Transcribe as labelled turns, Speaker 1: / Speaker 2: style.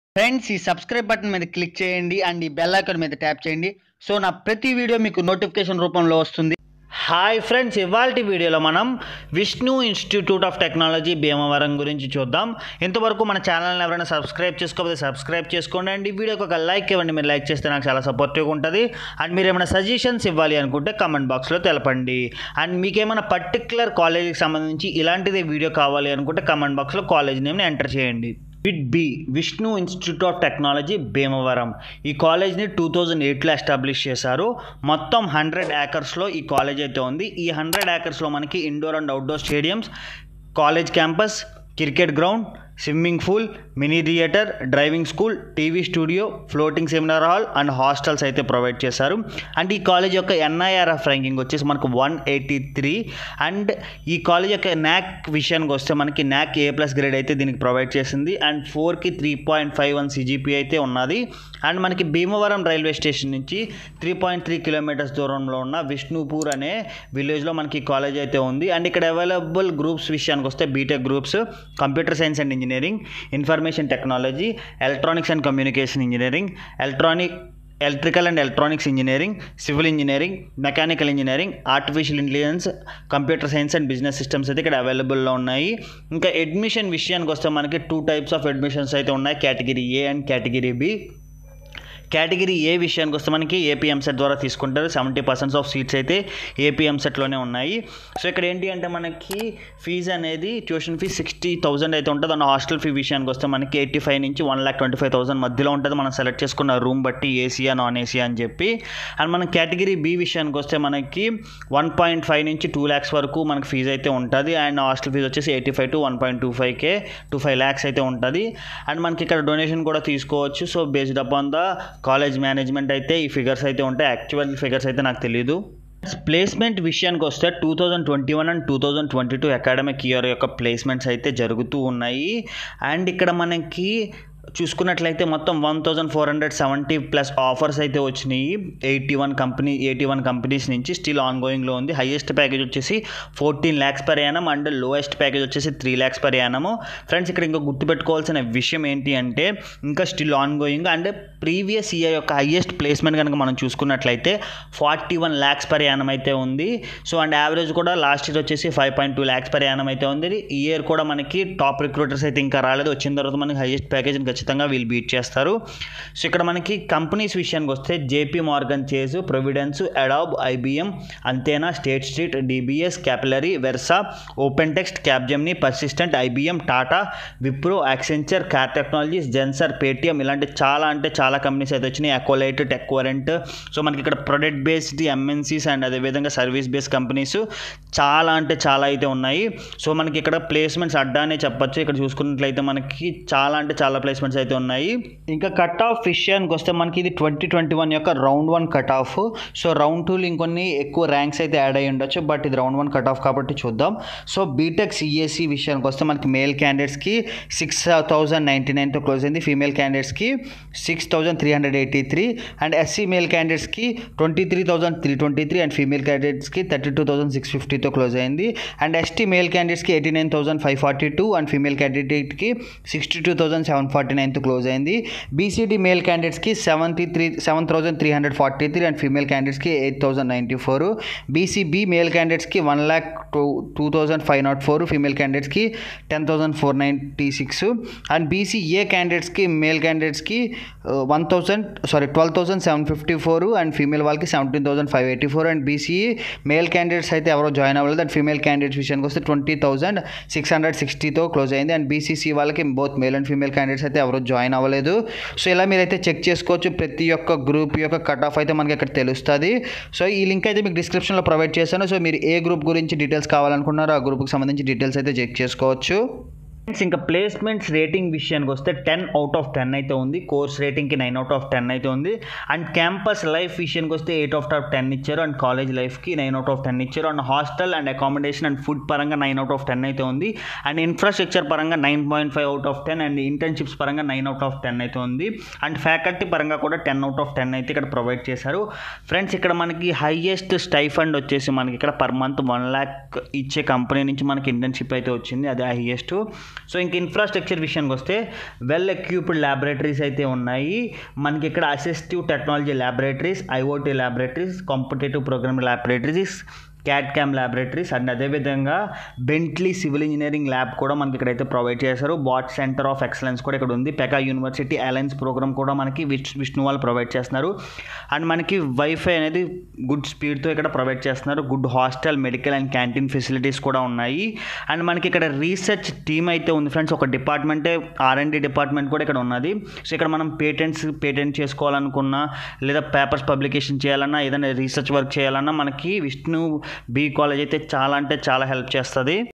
Speaker 1: friends ఈ subscribe button మీద click చేయండి అండ్ ఈ బెల్ ఐకాన్ మీద ట్యాప్ చేయండి సో నా ప్రతి వీడియో మీకు నోటిఫికేషన్ రూపంలో వస్తుంది హాయ్ ఫ్రెండ్స్ ఇవాళ వీడియోలో మనం Vishnu Institute of Technology Bhimavaram గురించి చూద్దాం ఇంతవరకు మన ఛానల్ని ఎవరైనా సబ్స్క్రైబ్ చేసుకోకపోతే సబ్స్క్రైబ్ చేసుకోండి అండ్ ఈ వీడియోకి ఒక లైక్ ఇవ్వండి మీరు లైక్ చేస్తే నాకు చాలా సపోర్టివ్గా ఉంటుంది అండ్ మీరు ఏమైనా సజెషన్స్ ఇవ్వాలి అనుకుంటే కామెంట్ బాక్స్లో తెలపండి అండ్ మీకు ఏమైనా పర్టికులర్ కాలేజీకి సంబంధించి ఇలాంటిదే వీడియో కావాలి అనుకుంటే కామెంట్ బాక్స్లో కాలేజ్ నేమ్ని ఎంటర్ చేయండి VIT B Vishnu Institute of Technology Bhimavaram ఈ కాలేజ్ని టూ థౌజండ్ ఎయిట్లో ఎస్టాబ్లిష్ చేశారు మొత్తం హండ్రెడ్ ఏకర్స్లో ఈ కాలేజ్ అయితే ఉంది ఈ హండ్రెడ్ ఏకర్స్లో మనకి indoor and outdoor stadiums college campus cricket ground swimming pool mini theatre driving school TV studio floating seminar hall and hostels అయితే ప్రొవైడ్ చేశారు అండ్ ఈ కాలేజ్ యొక్క ఎన్ఐఆర్ఎఫ్ ర్యాంకింగ్ వచ్చేసి మనకు వన్ ఎయిటీ త్రీ అండ్ ఈ college యొక్క NAAC విషయానికి వస్తే మనకి న్యాక్ ఏ ప్లస్ గ్రేడ్ అయితే దీనికి ప్రొవైడ్ చేసింది అండ్ ఫోర్కి three point five one CGPA అయితే ఉన్నది అండ్ మనకి భీమవరం రైల్వే స్టేషన్ నుంచి త్రీ పాయింట్ త్రీ కిలోమీటర్స్ దూరంలో ఉన్న విష్ణుపూర్ అనే విలేజ్లో మనకి ఈ కాలేజ్ అయితే ఉంది అండ్ ఇక్కడ అవైలబుల్ గ్రూప్స్ విషయానికి వస్తే BTech groups computer science and engineering information technology electronics and communication engineering electronic electrical and electronics engineering civil engineering mechanical engineering artificial intelligence computer science and business systems అయితే ఇక్కడ అవైలబుల్లో ఉన్నాయి ఇంకా admission విషయానికి వస్తే మనకి టూ టైప్స్ ఆఫ్ అడ్మిషన్స్ అయితే ఉన్నాయి category A and category B category A విషయానికి వస్తే మనకి ఏపీఎంసెట్ ద్వారా తీసుకుంటారు సెవెంటీ పర్సెంట్స్ ఆఫ్ సీట్స్ అయితే ఏపీఎంసెట్లోనే ఉన్నాయి సో ఇక్కడ ఏంటి అంటే మనకి ఫీజు అనేది ట్యూషన్ ఫీజ్ సిక్స్టీ థౌసండ్ అయితే ఉంటుంది అండ్ హాస్టల్ ఫీ విషయానికి వస్తే మనకి ఎయిటీ ఫైవ్ నుంచి one lakh twenty five thousand మధ్యలో ఉంటుంది మనం సెలెక్ట్ చేసుకున్న రూమ్ బట్టి ఏసీయా నాన్ ఏసీ అని చెప్పి అండ్ మనం కేటగిరీ బి విషయానికి వస్తే మనకి వన్ పాయింట్ ఫైవ్ నుంచి టూ ల్యాక్స్ వరకు మనకి ఫీజు అయితే ఉంటుంది అండ్ హాస్టల్ ఫీజు వచ్చేసి eighty five to one point two five K two five lakhs అయితే ఉంటుంది అండ్ మనకి ఇక్కడ డొనేషన్ కూడా తీసుకోవచ్చు so based upon the college management అయితే ఈ ఫిగర్స్ అయితే ఉంటాయి యాక్చువల్ ఫిగర్స్ అయితే నాకు తెలియదు ప్లేస్మెంట్ విషయానికి వస్తే two thousand twenty one and two thousand twenty two academic year యొక్క ప్లేస్మెంట్స్ అయితే జరుగుతూ ఉన్నాయి అండ్ ఇక్కడ మనకి చూసుకున్నట్లయితే మొత్తం one thousand four hundred seventy plus offers అయితే వచ్చినాయి eighty one company eighty one companies నుంచి స్టిల్ ఆన్ గోయింగ్లో ఉంది హైయెస్ట్ ప్యాకేజ్ వచ్చేసి fourteen lakhs per annum and lowest package వచ్చేసి three lakhs per annum friends ఇక్కడ ఇంకా గుర్తుపెట్టుకోవాల్సిన విషయం ఏంటి అంటే ఇంకా still on going and previous year యొక్క హైయెస్ట్ ప్లేస్మెంట్ కనుక మనం చూసుకున్నట్లయితే forty one lakhs per annum అయితే ఉంది సో అండ్ యావరేజ్ కూడా లాస్ట్ ఇయర్ వచ్చేసి five point two lakhs per annum అయితే ఉంది ఈ ఇయర్ కూడా మనకి టాప్ రిక్రూటర్స్ అయితే ఇంకా రాలేదు వచ్చిన తర్వాత మనకి హైయెస్ట్ ప్యాకేజ్ ఖచ్చితంగా వీళ్ళు బీట్ చేస్తారు సో ఇక్కడ మనకి కంపెనీస్ విషయానికి వస్తే JP Morgan Chase Providence Adobe IBM అంతేనా State Street DBS Capillary Versa Open Text Capgemini Persistent IBM Tata Wipro Accenture క్యార్ టెక్నాలజీస్ జెన్సర్ పేటిఎం ఇలాంటి చాలా అంటే చాలా కంపెనీస్ అయితే వచ్చినాయి అకోలైట్ టెక్వరెంట్ సో మనకి ఇక్కడ ప్రొడక్ట్ బేస్డ్ ఎంఎన్సీస్ అండ్ అదేవిధంగా సర్వీస్ బేస్డ్ కంపెనీస్ చాలా అంటే చాలా అయితే ఉన్నాయి సో మనకి ఇక్కడ ప్లేస్మెంట్స్ అడ్డానే చెప్పొచ్చు ఇక్కడ చూసుకున్నట్లయితే మనకి చాలా అంటే చాలా ప్లేస్మెంట్స్ అయితే ఉన్నాయి ఇంకా కట్ ఆఫ్ విషయానికి వస్తే మనకి ఇది ట్వంటీ ట్వంటీ వన్ యొక్క round one cut off so round టూలు ఇంకొన్ని ఎక్కువ ర్యాంక్స్ అయితే యాడ్ అయ్యి ఉండొచ్చు బట్ ఇది రౌండ్ వన్ కట్ ఆఫ్ కాబట్టి చూద్దాం సో బీటెక్ సిఎస్సి విషయానికి వస్తే మనకి మేల్ క్యాండిడేట్స్కి సిక్స్ థౌజండ్ నైంటీ నైన్తో క్లోజ్ అయింది ఫీమేల్ క్యాండిడేట్స్కి six thousand three hundred eighty three and SC male క్యాండిడేట్స్కి twenty three thousand three twenty three and female క్యాండిడేట్స్కి థర్టీ టూ థౌజండ్ సిక్స్ ఫిఫ్టీతో క్లోజ్ అయింది అండ్ ఎస్టీ మేల్ క్యాండిడేట్స్కి eighty nine thousand five forty two and female క్యాండిడేట్కి sixty two thousand seven forty నైన్తో close అయింది BCD male క్యాండిడేట్స్కి seventy three seven thousand three hundred forty three and female క్యాండిడేట్స్కి eight thousand ninety four BCB male క్యాండిడేట్స్కి one lakh two two thousand five naught four female క్యాండిడేట్స్కి ten thousand four ninety six and BCA క్యాండిడేట్స్కి male క్యాండిడేట్స్కి one thousand sorry twelve thousand seven fifty four and female వాళ్ళకి seventeen thousand five eighty four and BCE male candidates అయితే ఎవరో join అవ్వలేదు and female candidates విషయానికి వస్తే twenty thousand six hundred సిక్స్టీతో close అయింది అండ్ బీసీసీ వాళ్ళకి both male and female candidates అయితే ఎవరో జాయిన్ అవ్వలేదు సో ఇలా మీరైతే చెక్ చేసుకోవచ్చు ప్రతి ఒక్క గ్రూప్ యొక్క కట్ ఆఫ్ అయితే మనకి ఇక్కడ తెలుస్తుంది సో ఈ లింక్ అయితే మీకు డిస్క్రిప్షన్లో ప్రొవైడ్ చేశాను సో మీరు ఏ గ్రూప్ గురించి డీటెయిల్స్ కావాలనుకున్నారో ఆ గ్రూప్కి సంబంధించి డీటెయిల్స్ అయితే చెక్ చేసుకోవచ్చు ఫ్రెండ్స్ ఇంకా ప్లేస్మెంట్స్ రేటింగ్ విషయానికి వస్తే టెన్ అవుట్ ఆఫ్ టెన్ అయితే ఉంది కోర్స్ రేటింగ్కి నైన్ అవుట్ ఆఫ్ టెన్ అయితే ఉంది అండ్ క్యాంపస్ లైఫ్ విషయానికి వస్తే ఎయిట్ అవుట్ ఆఫ్ టెన్ ఇచ్చారు అండ్ కాలేజ్ లైఫ్కి నైన్ అవుట్ ఆఫ్ టెన్ ఇచ్చారు and hostel and accommodation and food పరంగా నైన్ అవుట్ ఆఫ్ టెన్ అయితే ఉంది అండ్ ఇన్ఫ్రాస్ట్రక్చర్ పరంగా nine point five out of ten and internships పరంగా నైన్ అవుట్ ఆఫ్ టెన్ అయితే ఉంది అండ్ ఫ్యాకల్టీ పరంగా కూడా టెన్ అవుట్ ఆఫ్ టెన్ అయితే ఇక్కడ ప్రొవైడ్ చేశారు ఫ్రెండ్స్ ఇక్కడ మనకి హైయెస్ట్ స్టైఫండ్ వచ్చేసి మనకి ఇక్కడ పర్ మంత్ వన్ ల్యాక్ ఇచ్చే కంపెనీ నుంచి మనకి ఇంటర్న్షిప్ అయితే వచ్చింది అదే హైయెస్ట్ సో ఇంక ఇన్ఫ్రాస్ట్రక్చర్ విషయానికి వస్తే వెల్ ఎక్విప్డ్ ల్యాబొరేటరీస్ అయితే ఉన్నాయి మనకి ఇక్కడ assistive technology laboratories IOT laboratories competitive program laboratories CAD CAM laboratories and అదేవిధంగా బెంట్లీ సివిల్ ఇంజనీరింగ్ ల్యాబ్ కూడా మనకి ఇక్కడైతే ప్రొవైడ్ చేశారు బాట్ సెంటర్ ఆఫ్ ఎక్సలెన్స్ కూడా ఇక్కడ ఉంది పెకా యూనివర్సిటీ అలయన్స్ ప్రోగ్రామ్ కూడా మనకి విష్ విష్ణు వాళ్ళు ప్రొవైడ్ చేస్తున్నారు అండ్ మనకి వైఫై అనేది గుడ్ స్పీడ్తో ఇక్కడ ప్రొవైడ్ చేస్తున్నారు good hostel medical and canteen facilities కూడా ఉన్నాయి అండ్ మనకి ఇక్కడ రీసెర్చ్ టీమ్ అయితే ఉంది ఫ్రెండ్స్ ఒక డిపార్ట్మెంటే ఆర్ఎండి డిపార్ట్మెంట్ కూడా ఇక్కడ ఉన్నది సో ఇక్కడ మనం పేటెంట్స్ పేటెంట్ చేసుకోవాలనుకున్నా లేదా పేపర్స్ పబ్లికేషన్ చేయాలన్నా ఏదైనా రీసెర్చ్ వర్క్ చేయాలన్నా మనకి విష్ణు బీ కాలేజ్ అయితే చాలా అంటే చాలా హెల్ప్ చేస్తుంది